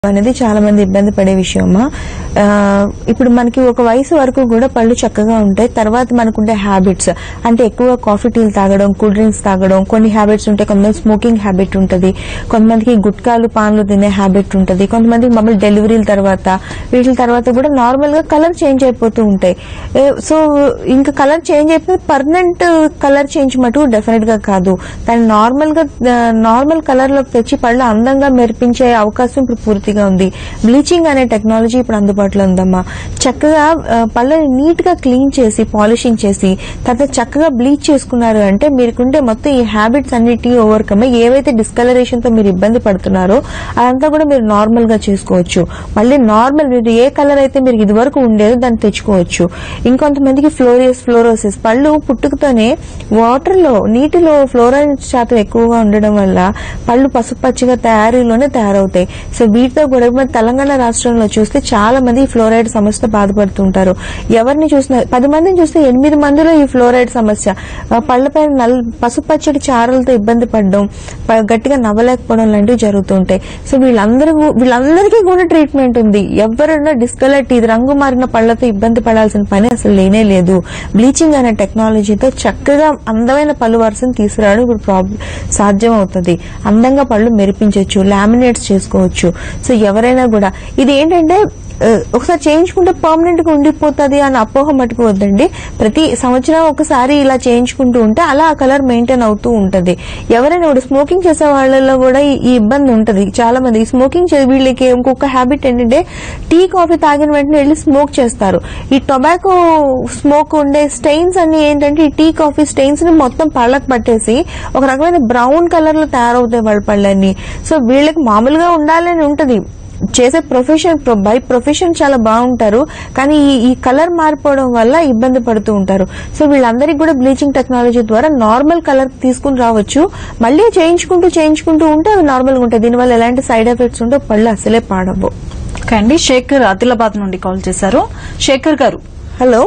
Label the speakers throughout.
Speaker 1: అనేది చాలా మంది ఇబ్బంది పడే విషయమా ఆ, ఇప్పుడు మనకి ఒక వయసు వరకు కూడా పళ్ళు చక్కగా ఉంటాయి తర్వాత మనకుండే హ్యాబిట్స్ అంటే ఎక్కువ కాఫీ టీలు తాగడం కూల్ డ్రింక్స్ తాగడం కొన్ని హ్యాబిట్స్ ఉంటాయి కొంతమంది స్మోకింగ్ హ్యాబిట్ ఉంటుంది కొంతమందికి గుట్కాలు పాన్లు తినే హ్యాబిట్ ఉంటుంది కొంతమందికి మమ్మల్ని డెలివరీల తర్వాత వీటి తర్వాత కూడా నార్మల్ గా కలర్ చేంజ్ అయిపోతూ ఉంటాయి ఏ, సో ఇంకా కలర్ చేంజ్ అయిపోతే పర్మనెంట్ కలర్ చేంజ్ మటుకు డెఫినెట్ గా కాదు దాన్ని నార్మల్ గా నార్మల్ కలర్ లోకి తెచ్చి పళ్ళు అందంగా మెరిపించే అవకాశం ఇప్పుడు పూర్తిగా ఉంది బ్లీచింగ్ అనే టెక్నాలజీ ఇప్పుడు అందుబాటులో ఉందమ్మా చక్కగా ఆ, పళ్ళని నీట్ గా క్లీన్ చేసి పాలిషింగ్ చేసి తర్వాత చక్కగా బ్లీచ్ చేసుకున్నారు అంటే మీరుకుంటే మొత్తం ఈ హ్యాబిట్స్ అన్నిటి ఓవర్కమ్ ఏవైతే డిస్కలరేషన్ తో మీరు ఇబ్బంది పడుతున్నారో అదంతా కూడా మీరు నార్మల్ గా చేసుకోవచ్చు మళ్ళీ నార్మల్ మీరు ఏ కలర్ అయితే మీరు ఇదివరకు ఉండేదో దాన్ని తెచ్చుకోవచ్చు ఇంకొంతమందికి ఫ్లోరియస్ ఫ్లోరోసిస్ పళ్ళు పుట్టుకతోనే వాటర్ లో నీటిలో ఫ్లోరైడ్ శాతం ఎక్కువగా ఉండడం వల్ల పళ్ళు పసుపచ్చిగా తయారీలోనే తయారవుతాయి సో వీటితో కూడా మన తెలంగాణ రాష్ట్రంలో చూస్తే చాలా మంది ఈ ఫ్లోరైడ్ సమస్యతో బాధపడుతుంటారు ఎవరిని చూసినా పది మందిని చూస్తే ఎనిమిది మందిలో ఈ ఫ్లోరైడ్ సమస్య ఆ, పళ్ళపై నల్ పసుపచ్చటి చారలతో ఇబ్బంది పడడం ప- గట్టిగా నవ్వలేకపోవడం లాంటివి జరుగుతుంటాయి సో వీళ్ళందరూ వీళ్ళందరికీ కూడా ట్రీట్మెంట్ ఉంది ఎవరైనా డిస్కలర్ ఇది రంగు మారిన పళ్ళతో ఇబ్బంది పడాల్సిన పని అసలు లేనే లేదు బ్లీచింగ్ అనే టెక్నాలజీతో చక్కగా అందమైన పళ్ళు వరుసను తీసుకురావడం ఇప్పుడు ప్రాబ్లం సాధ్యం అవుతుంది అందంగా పళ్ళు మెరిపించవచ్చు లామినేట్స్ చేసుకోవచ్చు సో ఎవరైనా కూడా ఇది ఏంటంటే ఆ, ఒకసారి చేయించుకుంటే పర్మనెంట్ గా ఉండిపోతుంది అని అపోహ మటుకు వద్దండి ప్రతి సంవత్సరం ఒకసారి ఇలా చేయించుకుంటూ ఉంటే అలా ఆ కలర్ మెయింటైన్ అవుతూ ఉంటది ఎవరైనా కూడా స్మోకింగ్ చేసే వాళ్ళలో కూడా ఈ ఈ ఇబ్బంది ఉంటది చాలా మంది స్మోకింగ్ చే వీళ్ళకి ఇంకొక హ్యాబిట్ ఏంటంటే టీ కాఫీ తాగిన వెంటనే వెళ్ళి స్మోక్ చేస్తారు ఈ టొబాకో స్మోక్ ఉండే స్టెయిన్స్ అన్ని ఏంటంటే ఈ టీ కాఫీ స్టెయిన్స్ ని మొత్తం పళ్ళకు పట్టేసి ఒక రకమైన బ్రౌన్ కలర్ లో తయారవుతాయి వాళ్ళ పళ్ళన్నీ సో వీళ్ళకి మామూలుగా ఉండాలని ఉంటది చేసే ప్రొఫెషన్ బై ప్రొఫెషన్ చాలా బాగుంటారు కానీ ఈ ఈ కలర్ మారిపోవడం వల్ల ఇబ్బంది పడుతూ ఉంటారు సో వీళ్ళందరికీ కూడా బ్లీచింగ్ టెక్నాలజీ ద్వారా నార్మల్ కలర్ తీసుకుని రావచ్చు మళ్ళీ చేయించుకుంటూ చేయించుకుంటూ ఉంటే అవి నార్మల్ గా ఉంటాయి దీనివల్ల ఎలాంటి సైడ్ ఎఫెక్ట్స్ ఉంటే పళ్ళు అసలే పాడవు
Speaker 2: ఓకే అండి శేఖర్ ఆదిలాబాద్ నుండి కాల్ చేశారు శేఖర్ గారు
Speaker 1: హలో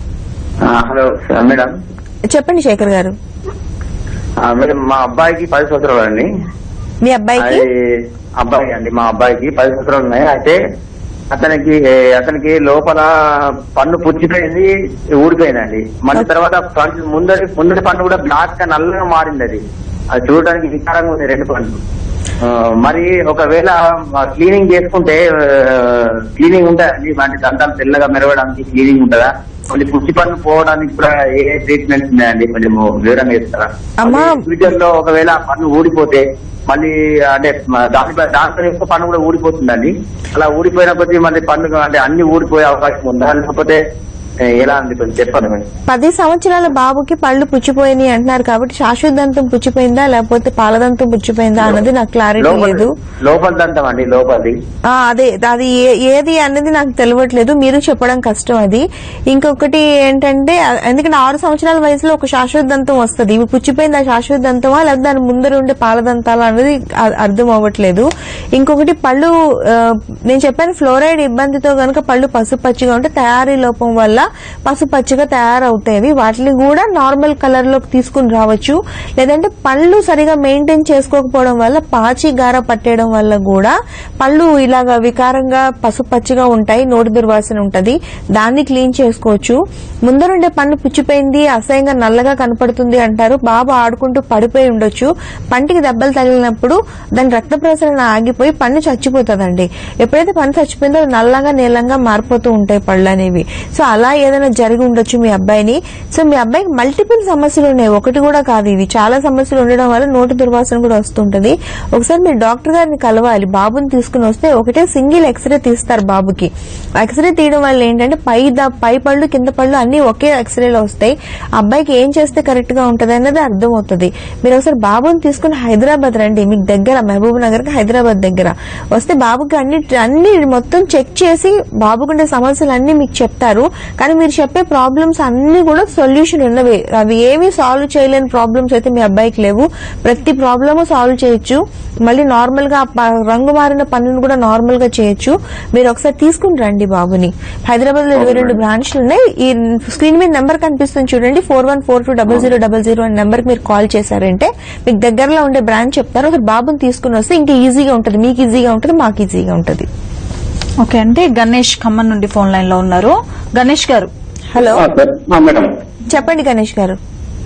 Speaker 3: ఆ, హలో సార్ మేడం
Speaker 1: చెప్పండి శేఖర్ గారు
Speaker 3: ఆ, మేడం మా అబ్బాయికి పది సంవత్సరాలు అండి
Speaker 1: మీ అబ్బాయికి
Speaker 3: అది అబ్బాయి అండి మా అబ్బాయికి పది సంవత్సరాలు ఉన్నాయి అయితే అతనికి ఏ, అతనికి లోపల పన్ను పుచ్చిపోయింది ఊడిపోయిందండి మళ్ళీ తర్వాత ఫ్రంట్ ముందటి ముందటి పన్ను కూడా బ్లాక్ గా నల్లగా మారింది అది అది చూడడానికి వికారంగా ఉంది రెండు పన్ను ఆ, మరి ఒకవేళ క్లీనింగ్ చేసుకుంటే క్లీనింగ్ ఉంటుందండి వాటి దంతాలు తెల్లగా మెరవడానికి క్లీనింగ్ ఉంటుందా మళ్ళీ పుచ్చి పన్ను పోవడానికి కూడా ఏ ట్రీట్మెంట్స్ ఉన్నాయండి కొంచెం వివరంగా చెప్తారా
Speaker 1: అమ్మా.
Speaker 3: ఫ్యూచర్ లో ఒకవేళ పన్ను ఊడిపోతే మళ్ళీ అంటే మ- దానిపై దాంట్లో యొక్క పన్ను కూడా ఊడిపోతుందండి అలా ఊడిపోయిన కొద్దీ మళ్ళీ పన్ను అంటే అన్ని ఊడిపోయే అవకాశం ఉందా లేకపోతే ఏ, ఎలా అంది కొంచెం చెప్పండి మేడం
Speaker 1: పది సంవత్సరాల బాబుకి పళ్ళు పుచ్చిపోయినాయి అంటున్నారు కాబట్టి శాశ్వత దంతం పుచ్చిపోయిందా లేకపోతే పాలదంతం పుచ్చిపోయిందా అన్నది నాకు క్లారిటీ
Speaker 3: లోపల
Speaker 1: లేదు
Speaker 3: లోపల దంతం అండి లోపలిది
Speaker 1: ఆ, అదే అది ఏ- ఏది అనేది నాకు తెలియట్లేదు మీరు చెప్పడం కష్టం అది ఇంకొకటి ఏంటంటే ఆ, ఎందుకంటే ఆరు సంవత్సరాల వయసులో ఒక శాశ్వత దంతం వస్తుంది ఇవి పుచ్చిపోయింది ఆ శాశ్వత దంతమా లేదా దాని ముందర ఉండే పాల దంతాలా అనేది అ- అర్థం అవ్వట్లేదు ఇంకొకటి పళ్ళు ఆ, నేను చెప్పాను ఫ్లోరైడ్ ఇబ్బందితో గనుక పళ్ళు పసుపచ్చిగా ఉంటే తయారీ లోపం వల్ల పసుపచ్చిగా తయారవుతాయి వాటిని కూడా నార్మల్ కలర్ లోకి తీసుకుని రావచ్చు లేదంటే పళ్ళు సరిగా మెయింటైన్ చేసుకోకపోవడం వల్ల పాచి గార పట్టేయడం వల్ల కూడా పళ్ళు ఇలాగా వికారంగా పసుపచ్చిగా ఉంటాయి నోటి దుర్వాసన ఉంటది దాన్ని క్లీన్ చేసుకోవచ్చు ముందరుండే పన్ను పుచ్చిపోయింది అసహ్యంగా నల్లగా కనపడుతుంది అంటారు బాబు ఆడుకుంటూ పడిపోయి ఉండొచ్చు పంటికి దెబ్బలు తగిలినప్పుడు దాని రక్త ప్రసరణ ఆగిపోయి పన్ను చచ్చిపోతుందండి ఎప్పుడైతే పన్ను చచ్చిపోయిందో అది నల్లగా నీలంగా మారిపోతూ ఉంటాయి పళ్ళు అనేవి సో అలా ఏదైనా జరిగి ఉండొచ్చు మీ అబ్బాయిని సో మీ అబ్బాయికి మల్టిపుల్ సమస్యలు ఉన్నాయి ఒకటి కూడా కాదు ఇవి చాలా సమస్యలు ఉండడం వల్ల నోటి దుర్వాసన కూడా వస్తుంటది ఒకసారి మీరు డాక్టర్ గారిని కలవాలి బాబుని తీసుకుని వస్తే ఒకటే సింగిల్ ఎక్స్రే తీస్తారు బాబుకి ఎక్స్రే తీయడం వల్ల ఏంటంటే పై ద- పై పళ్ళు కింద పళ్ళు అన్ని ఒకే ఎక్స్రేలో వస్తాయి అబ్బాయికి ఏం చేస్తే కరెక్ట్ గా ఉంటది అనేది అర్థం అవుతుంది మీరు ఒకసారి బాబుని తీసుకుని హైదరాబాద్ రండి మీకు దగ్గర మహబూబ్ నగర్ కి హైదరాబాద్ దగ్గర వస్తే బాబుకి అన్ని అన్ని మొత్తం చెక్ చేసి బాబుకుండే సమస్యలు అన్ని మీకు చెప్తారు కానీ కానీ మీరు చెప్పే ప్రాబ్లమ్స్ అన్ని కూడా సొల్యూషన్ ఉన్నవి అవి ఏమీ సాల్వ్ చేయలేని ప్రాబ్లమ్స్ అయితే మీ అబ్బాయికి లేవు ప్రతి ప్రాబ్లమ్ సాల్వ్ చేయొచ్చు మళ్ళీ నార్మల్ గా ఆ ప- రంగు మారిన పనులను కూడా నార్మల్ గా చేయొచ్చు మీరు ఒకసారి తీసుకుని రండి బాబుని హైదరాబాద్ లో ఇరవై రెండు బ్రాంచ్లు ఉన్నాయి ఈ స్క్రీన్ మీద నెంబర్ కనిపిస్తుంది చూడండి four one four two double zero double zero అనే నెంబర్ మీరు కాల్ చేశారంటే మీకు దగ్గరలో ఉండే బ్రాంచ్ చెప్తారు ఒకసారి బాబుని తీసుకుని వస్తే ఇంకా ఈజీగా ఉంటుంది మీకు ఈజీగా ఉంటుంది మాకు ఈజీగా ఉంటుంది
Speaker 2: ఓకే అండి గణేష్ ఖమ్మం నుండి ఫోన్ లైన్ లో ఉన్నారు గణేష్ గారు
Speaker 1: హలో
Speaker 3: ఆ, సార్. ఆ, మేడం
Speaker 1: చెప్పండి గణేష్ గారు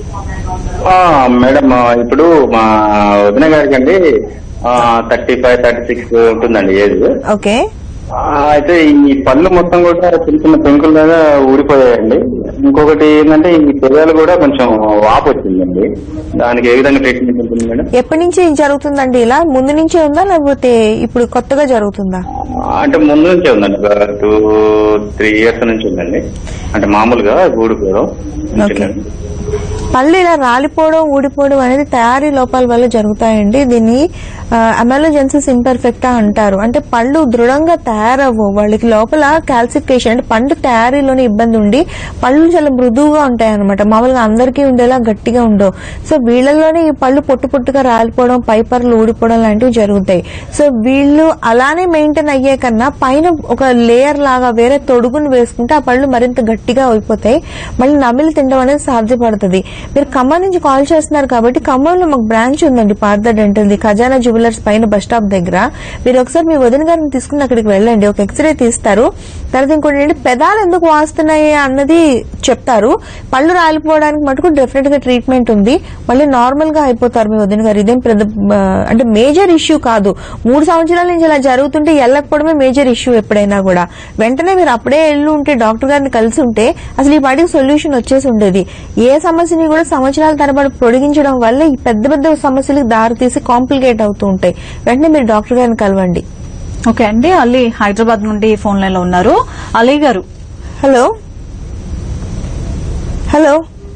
Speaker 3: ఆ, మేడం ఆ, ఇప్పుడు మా వదిన గారికి అండి థర్టీ ఫైవ్ థర్టీ సిక్స్ ఉంటుందండి ఏజ్
Speaker 1: ఓకే
Speaker 3: ఆ, అయితే ఈ పళ్ళు మొత్తం కూడా చిన్న చిన్న పెంకుల మీద ఊడిపోయాయండి ఇంకొకటి ఏంటంటే ఈ పెదాలు కూడా కొంచెం వాపు వచ్చిందండి దానికి ఏ విధంగా ట్రీట్మెంట్ ఉంటుంది మేడం
Speaker 1: ఎప్పటి నుంచి జరుగుతుందండి ఇలా ముందు నుంచే ఉందా లేకపోతే ఇప్పుడు కొత్తగా జరుగుతుందా
Speaker 3: ఆ, అంటే ముందు నుంచే ఉందండి ఒక టూ త్రీ ఇయర్స్ నుంచి ఉందండి అంటే మామూలుగా ఊడిపోవడం
Speaker 1: ఓకే. పళ్ళు ఇలా రాలిపోవడం ఊడిపోవడం అనేది తయారీ లోపాల వల్ల జరుగుతాయండి దీన్ని అమెలోజెన్సిస్ ఇంపర్ఫెక్టా అంటారు అంటే పళ్ళు దృఢంగా తయారవ్వు వాళ్ళకి లోపల కాల్సిఫికేషన్ అంటే పండు తయారీలోనే ఇబ్బంది ఉండి పళ్ళు చాలా మృదువుగా ఉంటాయి అనమాట మామూలుగా అందరికీ ఉండేలా గట్టిగా ఉండవు సో వీళ్ళలోనే ఈ పళ్ళు పొట్టు పొట్టుగా రాలిపోవడం పైపర్లు ఊడిపోవడం లాంటివి జరుగుతాయి సో వీళ్ళు అలానే మెయింటైన్ అయ్యే కన్నా పైన ఒక లేయర్ లాగా వేరే తొడుగును వేసుకుంటే ఆ పళ్ళు మరింత గట్టిగా అయిపోతాయి మళ్ళీ నమిలి తినడం అనేది సాధ్యపడుతుంది మీరు ఖమ్మం నుంచి కాల్ చేస్తున్నారు కాబట్టి ఖమ్మంలో మాకు బ్రాంచ్ ఉందండి పార్థ డెంటల్ది ఖజానా జువెలర్స్ పైన బస్ స్టాప్ దగ్గర మీరు ఒకసారి మీ వదిన గారిని తీసుకుని అక్కడికి వెళ్ళండి ఒక ఎక్స్రే తీస్తారు తర్వాత ఇంకోటి ఏంటి పెదాలు ఎందుకు వాస్తున్నాయి అన్నది చెప్తారు పళ్ళు రాలిపోవడానికి మటుకు డెఫినెట్ గా ట్రీట్మెంట్ ఉంది మళ్ళీ నార్మల్ గా అయిపోతారు మీ వదిన గారు ఇదేం పెద్ద ఆ, అంటే మేజర్ ఇష్యూ కాదు మూడు సంవత్సరాల నుంచి ఇలా జరుగుతుంటే వెళ్ళకపోవడమే మేజర్ ఇష్యూ ఎప్పుడైనా కూడా వెంటనే మీరు అప్పుడే వెళ్ళి ఉంటే డాక్టర్ గారిని కలిసి ఉంటే అసలు ఈ పాటికి సొల్యూషన్ వచ్చేసి ఉండేది ఏ సమస్యని కూడా సంవత్సరాల తరబడి పొడిగించడం వల్ల ఈ పెద్ద పెద్ద సమస్యలకు దారితీసి కాంప్లికేట్ అవుతూ ఉంటాయి వెంటనే మీరు డాక్టర్ గారిని కలవండి
Speaker 2: ఓకే అండి అలీ హైదరాబాద్ నుండి ఫోన్ లైన్ లో ఉన్నారు అలీ గారు
Speaker 1: హలో హలో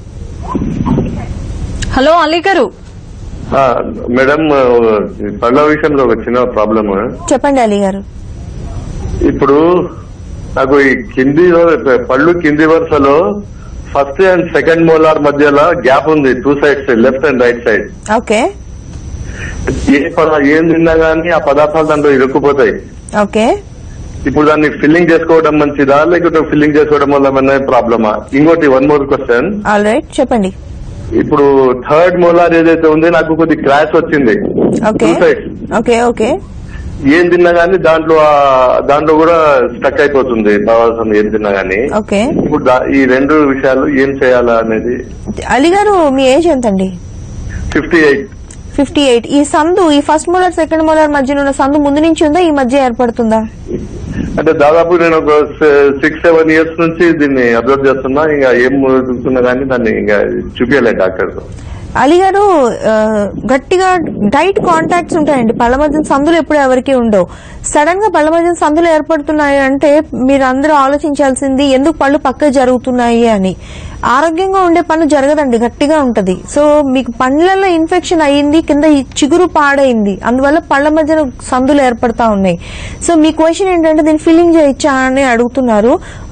Speaker 2: హలో అలీ గారు
Speaker 4: ఆ, మేడం ఈ పళ్ళ విషయంలో ఒక చిన్న ప్రాబ్లమ్
Speaker 1: చెప్పండి అలీ గారు
Speaker 4: ఇప్పుడు నాకు ఈ కింది వర- పళ్ళు కింది వరుసలో ఫస్ట్ అండ్ సెకండ్ మోలార్ మధ్యలో గ్యాప్ ఉంది two sides left and right side
Speaker 1: okay
Speaker 4: ఏ పద- ఏం తిన్నా గానీ ఆ పదార్థాలు దాంట్లో ఇరుక్కుపోతాయి
Speaker 1: ఓకే
Speaker 4: ఇప్పుడు దాన్ని ఫిల్లింగ్ చేసుకోవడం మంచిదా లేకపోతే ఫిల్లింగ్ చేసుకోవడం వల్ల ఏమైనా ప్రాబ్లమా ఇంకోటి one more question
Speaker 1: all right చెప్పండి
Speaker 4: ఇప్పుడు థర్డ్ మోలార్ ఏదైతే ఉందో నాకు కొద్ది క్రాష్ వచ్చింది
Speaker 1: okay
Speaker 4: two sides
Speaker 1: okay okay
Speaker 4: ఏం తిన్నా గానీ దాంట్లో ఆ- దాంట్లో కూడా స్టక్ అయిపోతుంది కావాల్సింది ఏం తిన్నా గానీ
Speaker 1: ఓకే
Speaker 4: ఇప్పుడు దా- ఈ రెండు విషయాలు ఏం చేయాలా అనేది
Speaker 1: అలీ గారు మీ ఏజ్ ఎంతండి
Speaker 4: ఫిఫ్టీ ఎయిట్
Speaker 1: ఫిఫ్టీ ఎయిట్ ఈ సందు ఈ ఫస్ట్ మోలార్ సెకండ్ మోలార్ మధ్యన ఉన్న సందు ముందు నుంచి ఉందా ఈ మధ్య ఏర్పడుతుందా
Speaker 4: అంటే దాదాపు నేను ఒక సిక్స్ సెవెన్ ఇయర్స్ నుంచి దీన్ని అబ్జర్వ్ చేస్తున్నా ఇంకా ఏం చూస్తున్నా కానీ దాన్ని ఇంకా చూపించలేదు డాక్టర్
Speaker 1: అలీ గారు ఆ, గట్టిగా టైట్ కాంటాక్ట్స్ ఉంటాయండి పళ్ళ మధ్య సందులు ఎప్పుడు ఎవరికి ఉండవు సడన్ గా పళ్ళ మధ్య సందులు ఏర్పడుతున్నాయి అంటే మీరు అందరూ ఆలోచించాల్సింది ఎందుకు పళ్ళు పక్క జరుగుతున్నాయి అని ఆరోగ్యంగా ఉండే పన్ను జరగదండి గట్టిగా ఉంటది సో మీకు పండ్లలో ఇన్ఫెక్షన్ అయ్యింది కింద ఈ చిగురు పాడైంది అందువల్ల పళ్ళ మధ్యన సందులు ఏర్పడతా ఉన్నాయి సో మీ క్వశ్చన్ ఏంటంటే దీన్ని ఫిల్లింగ్ చేయొచ్చా అని అడుగుతున్నారు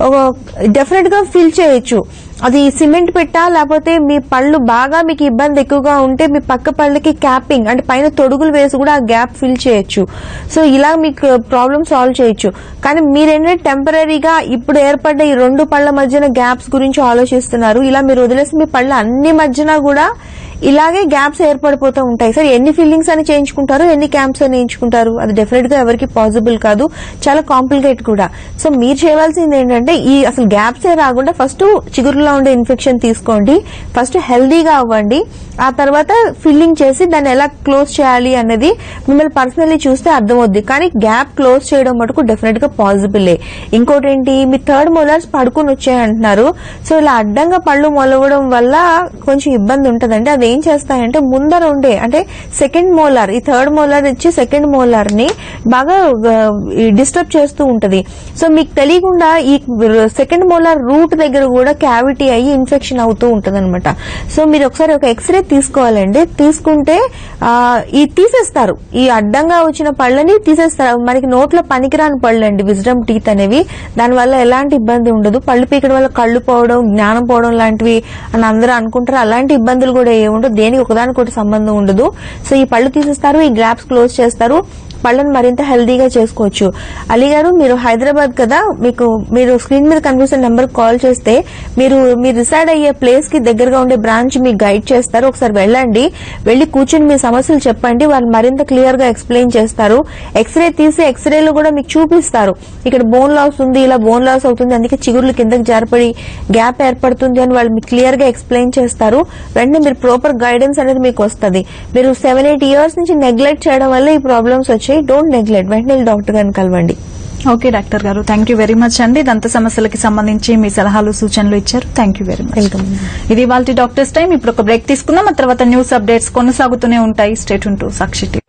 Speaker 1: డెఫినెట్ గా ఫిల్ చేయొచ్చు అది సిమెంట్ పెట్టా లేకపోతే మీ పళ్ళు బాగా మీకు ఇబ్బంది ఎక్కువగా ఉంటే మీ పక్క పళ్ళకి క్యాపింగ్ అంటే పైన తొడుగులు వేసి కూడా ఆ గ్యాప్ ఫిల్ చేయొచ్చు సో ఇలా మీకు ప్రాబ్లమ్ సాల్వ్ చేయొచ్చు కానీ మీరేంటంటే టెంపరీగా ఇప్పుడు ఏర్పడ్డ ఈ రెండు పళ్ళ మధ్యన గ్యాప్స్ గురించి ఆలోచిస్తున్నారు ఇలా మీరు వదిలేసి మీ పళ్ళ అన్ని మధ్యన కూడా ఇలాగే గ్యాప్స్ ఏర్పడిపోతూ ఉంటాయి సార్ ఎన్ని ఫిల్లింగ్స్ అని చేయించుకుంటారు ఎన్ని క్యాంప్స్ అని చేయించుకుంటారు అది డెఫినెట్ గా ఎవరికి పాసిబుల్ కాదు చాలా కాంప్లికేట్ కూడా సో మీరు చేయవలసింది ఏంటంటే ఈ అసలు గ్యాప్స్ ఏ రాకుండా ఫస్ట్ చిగురులో ఉండే ఇన్ఫెక్షన్ తీసుకోండి ఫస్ట్ హెల్దీగా అవ్వండి ఆ తర్వాత ఫిల్లింగ్ చేసి దాన్ని ఎలా క్లోజ్ చేయాలి అనేది మిమ్మల్ని పర్సనల్లీ చూస్తే అర్థమవుద్ది కానీ గ్యాప్ క్లోజ్ చేయడం మటుకు డెఫినెట్ గా పాసిబులే ఇంకోటి ఏంటి మీ థర్డ్ మోలార్స్ పడుకుని వచ్చాయంటున్నారు సో ఇలా అడ్డంగా పళ్ళు మొలవడం వల్ల కొంచెం ఇబ్బంది ఉంటదండి అది ఏం చేస్తాయంటే ముందర ఉండే అంటే సెకండ్ మోలార్ ఈ థర్డ్ మోలార్ ఇచ్చి సెకండ్ మోలార్ ని బాగా డిస్టర్బ్ చేస్తూ ఉంటది సో మీకు తెలియకుండా ఈ సెకండ్ మోలార్ రూట్ దగ్గర కూడా క్యావిటీ క్యావిటీ అయ్యి ఇన్ఫెక్షన్ అవుతూ ఉంటుంది సో మీరు ఒకసారి ఒక ఎక్స్రే తీసుకోవాలండి తీసుకుంటే ఆ, ఈ తీసేస్తారు ఈ అడ్డంగా వచ్చిన పళ్ళని తీసేస్తారు మనకి నోట్లో పనికిరాని పళ్ళు అండి విజ్డమ్ టీత్ అనేవి దానివల్ల ఎలాంటి ఇబ్బంది ఉండదు పళ్ళు పీకడం వల్ల కళ్ళు పోవడం జ్ఞానం పోవడం లాంటివి అని అందరూ అనుకుంటారు అలాంటి ఇబ్బందులు కూడా ఏముండదు దేనికి ఒకదానికొకటి సంబంధం ఉండదు సో ఈ పళ్ళు తీసేస్తారు ఈ గ్రాప్స్ క్లోజ్ చేస్తారు పళ్ళను మరింత హెల్దీగా చేసుకోవచ్చు అలీ గారు మీరు హైదరాబాద్ కదా మీకు మీరు స్క్రీన్ మీద కనిపిస్తున్న నెంబర్ కాల్ చేస్తే మీరు మీరు రిసైడ్ అయ్యే ప్లేస్ కి దగ్గరగా ఉండే బ్రాంచ్ మీకు గైడ్ చేస్తారు ఒకసారి వెళ్ళండి వెళ్ళి కూర్చుని మీ సమస్యలు చెప్పండి వాళ్ళు మరింత క్లియర్ గా ఎక్స్ప్లెయిన్ చేస్తారు ఎక్స్రే తీసి ఎక్స్రేలో కూడా మీకు చూపిస్తారు ఇక్కడ బోన్ లాస్ ఉంది ఇలా బోన్ లాస్ అవుతుంది అందుకే చిగుర్లు కిందకి జారిపడి గ్యాప్ ఏర్పడుతుంది అని వాళ్ళు మీకు క్లియర్ గా ఎక్స్ప్లెయిన్ చేస్తారు వెంటనే మీరు ప్రాపర్ గైడెన్స్ అనేది మీకు వస్తుంది మీరు సెవెన్ ఎయిట్ ఇయర్స్ నుంచి నెగ్లెక్ట్ చేయడం వల్ల ఈ ప్రాబ్లమ్స్ వచ్చాయి డోంట్ నెగ్లెక్ట్ వెంటనే డాక్టర్ గారిని కలవండి
Speaker 2: ఓకే డాక్టర్ గారు థ్యాంక్ యూ వెరీ మచ్ అండి దంత సమస్యలకి సంబంధించి మీ సలహాలు సూచనలు ఇచ్చారు thank you very much
Speaker 1: welcome
Speaker 2: ఇది వాళ్ళ డాక్టర్స్ టైం ఇప్పుడు ఒక బ్రేక్ తీసుకుందాం ఆ తర్వాత న్యూస్ అప్డేట్స్ కొనసాగుతూనే ఉంటాయి స్టేట్ ఉంటూ సాక్షి టీవీ.